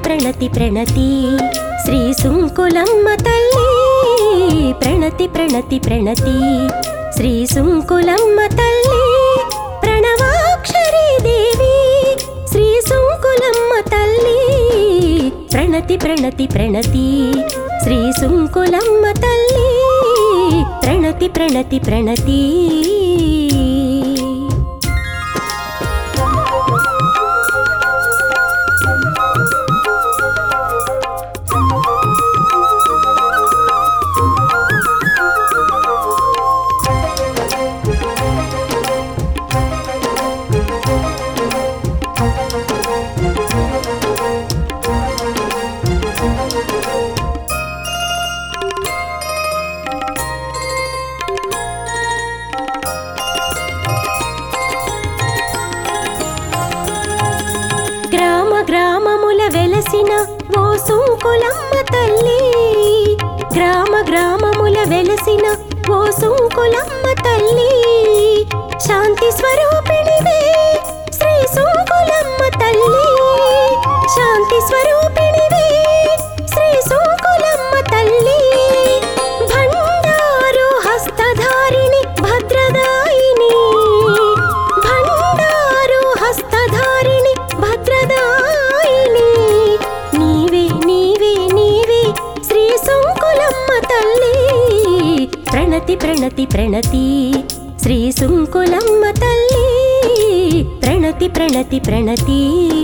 ప్రణతి ప్రణతి శ్రీ సుంకులమ్మ తల్లి ప్రణతి ప్రణతి ప్రణతి శ్రీ సుంకులమ్మ తల్లి ప్రణవాక్షరీ దేవి శ్రీ సుంకులమ్మ తల్లి ప్రణతి ప్రణతి ప్రణతి శ్రీ సుంకులమ్మ తల్లి ప్రణతి ప్రణతి ప్రణతి గ్రామ గ్రామముల వెలసిన ఓ సుంకులమ్మ తల్లి గ్రామ గ్రామముల వెలసిన ఓ సుంకులమ్మ తల్లి శాంతి స్వరూపిణివే శ్రీ సుంకులమ్మ తల్లి శాంతి స్వరూపిణివే శ్రీ సుంకులమ్మ తల్లి భండారు హస్తధారిణి భద్రదాయిని భండారు హస్తధారిణి భద్రదాయిని నీవే నీవే నీవే శ్రీ సుంకులమ్మ తల్లి ప్రణతి ప్రణతి ప్రణతి శ్రీ సుంకులమ్మ తల్లి ప్రణతి ప్రణతి ప్రణతి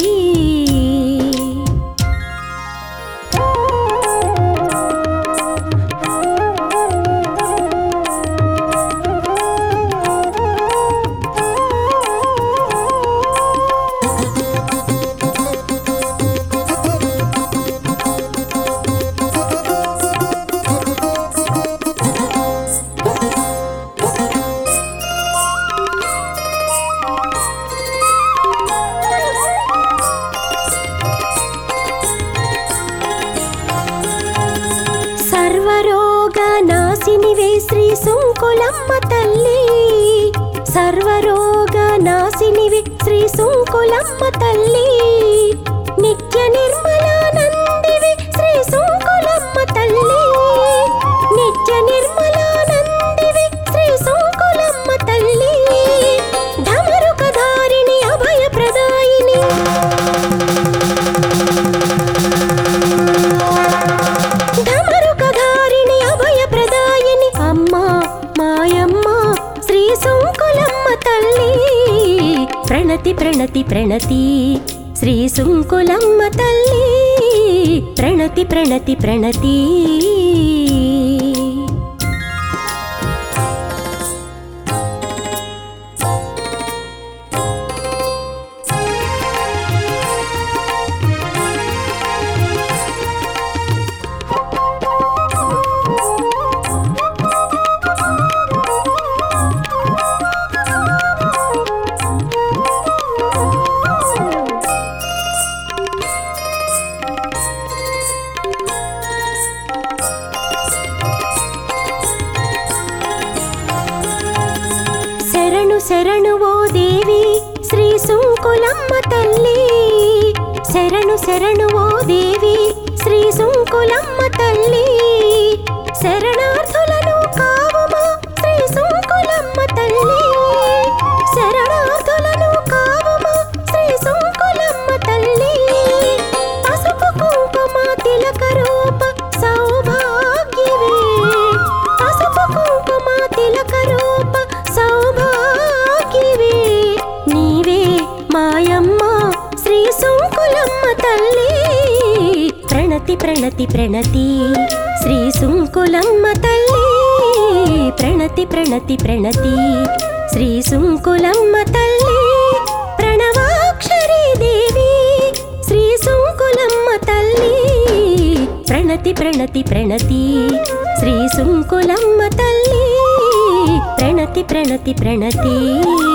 సర్వరోగ నాశినివే శ్రీ సుంకులమ్మ తల్లి సర్వరోగ నాశినివే శ్రీ సుంకులమ్మ తల్లి నిత్య నిర్మలానందివే శ్రీ సుంకులమ్మ తల్లి నిత్య నిర్మలానందివే శ్రీ సుంకులమ్మ తల్లి ధమరుకధారిణి అభయప్రదాయిని ధమరుకధారిణి అభయప్రదాయిని అమ్మా మాయమ్మ శ్రీ సుంకులమ్మ తల్లి ప్రణతి ప్రణతి ప్రణతి శ్రీ సుంకులమ్మ తల్లి ప్రణతి ప్రణతి ప్రణతి శరణు శరణు ఓ దేవి శ్రీ సుంకులమ్మ తల్లి శరణు శరణు ఓ దేవి శ్రీ సుంకులమ్మ తల్లి శరణార్థులను కావమా శ్రీ సుంకులమ్మ తల్లి శరణార్థులను కావమా శ్రీ సుంకులమ్మ తల్లి పసుపు కుంకుమ తిలక రూప సౌభాగ్యవే పసుపు కుంకుమ తిలక రూప సౌభాగ్యవే నీవే మాయమ్మ శ్రీ సుంకులమ్మ తల్లి ప్రణతి ప్రణతి ప్రణతి శ్రీ సుంకులమ్మ తల్లి ప్రణతి ప్రణతి ప్రణతి శ్రీ సుంకులమ్మ తల్లి ప్రణవాక్షరీ దేవి శ్రీ సుంకులమ్మ తల్లి ప్రణతి ప్రణతి ప్రణతి శ్రీ సుంకులమ్మ తల్లి ప్రణతి ప్రణతి ప్రణతి